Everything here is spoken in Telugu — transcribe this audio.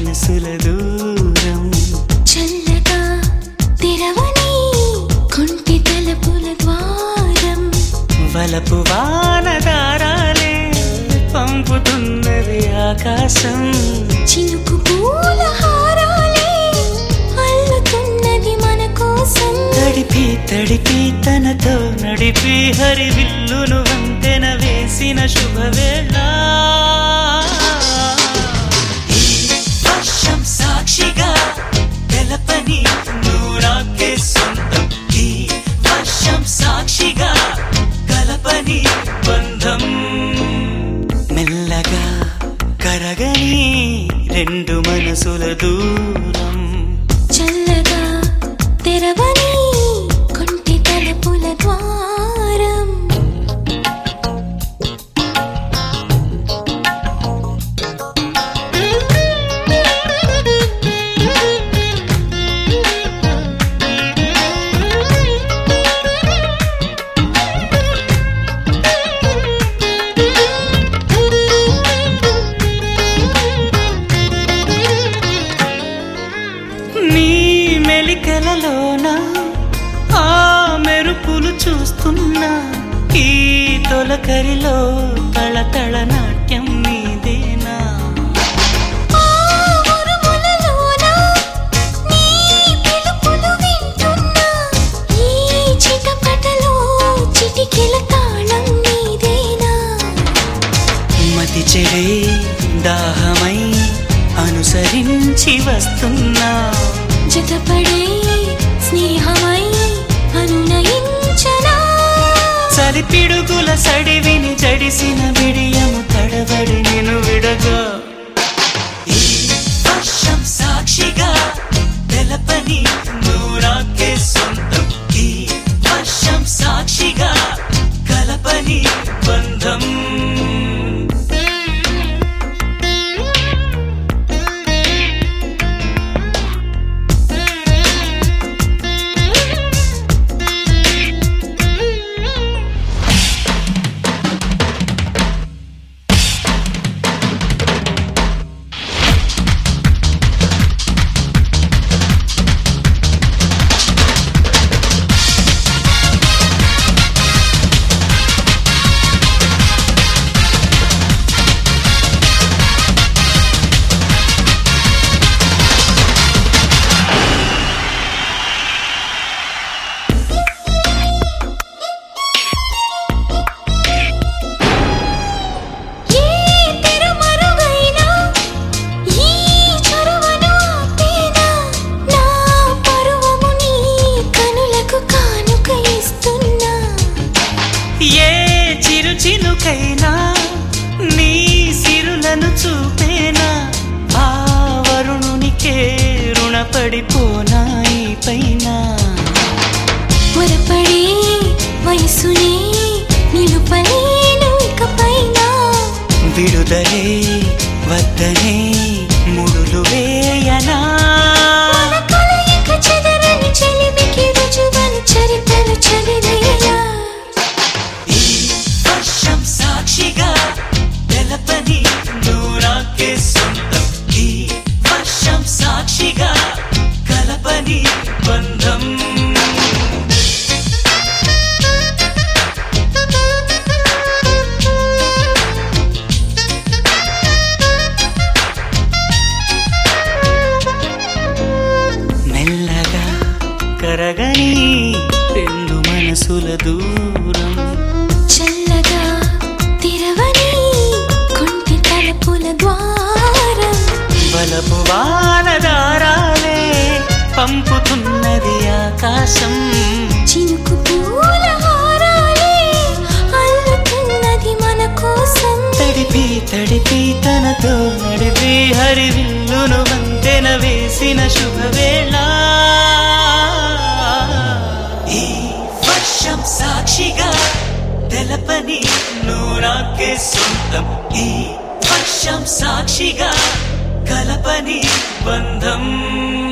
మనసుల దూరం చల్లగా తెరవని కుంటి తలుపుల ద్వారం వలపు వానదారాలే పంపుతున్నది ఆకాశం చినుకు పూల హారాలే అల్లుతున్నది మన కోసం తడిపి తడిపి తనతో నడిపి హరివిల్లును వంతెన వేసిన శుభవేళ ఈ వర్షం సాక్షిగా తెలపని నూరాకే సొంతం ఈ వర్షం సాక్షిగా కలపని బంధం మెల్లగా కరగని రెండు మనసుల దూరం చల్లగా తెరవని కుంటి తలుపుల ద్వారం నీ మెలికలలోన ఆ మెరుపులు చూస్తున్నా ఈ తొలకరిలో తళతళ నాట్యం నీదేనా ఆ ఉరుములలోన నీ పిలుపులు వింటున్నా ఈ చిటపటలో చిటికెల తాళం నీదేనా మతి చెడే దాహమై అనుసరించి వస్తున్నా జతపడే స్నేహమై అనునయించనా చలిపిడుగుల సడివిని జడిసిన బిడియము తడబడి నేను విడగా ఈ వర్షం సాక్షిగా తెలపని నూరాకే సొంతం ఈ వర్షం సాక్షిగా కలపని బంధం ఏ తెరమరుగైనా ఈ చొరవను ఆపేనా నా పరువము నీ కనులకు కానుక ఇస్తున్నా ఏ చిరు చినుకైనా నీ సిరులను చూపేనా ఆ వరుణునికే రుణపడిపోనా ఈ పైన త్వరపడే వయసునే నిలుపలేను ఇకపైన విడుదలే వద్దనే ముడులు వేయనా మన కలయిక చెదరని చెలిమికి రుజువని చరితలు చదివేలా ఈ వర్షం సాక్షిగా తెలపని నూరాకే సొంతం ఈ వర్షం సాక్షిగా కలపని బంధం మెల్లగా కరగని రెండు మనసుల దూరం చల్లగా తెరవని కుంటి తలుపుల ద్వారం బలపు వానదారాలే పంపుతున్నది ఆకాశం చినుకు పూల హారాలే అల్లుతున్నది మన కోసం తడిపి తడిపి తనతో నడిపి హరివిల్లును వంతెన వేసిన శుభవేళ ఈ వర్షం సాక్షిగా తెలపని నూరాకే సొంతం ఈ వర్షం సాక్షిగా కలపని బంధం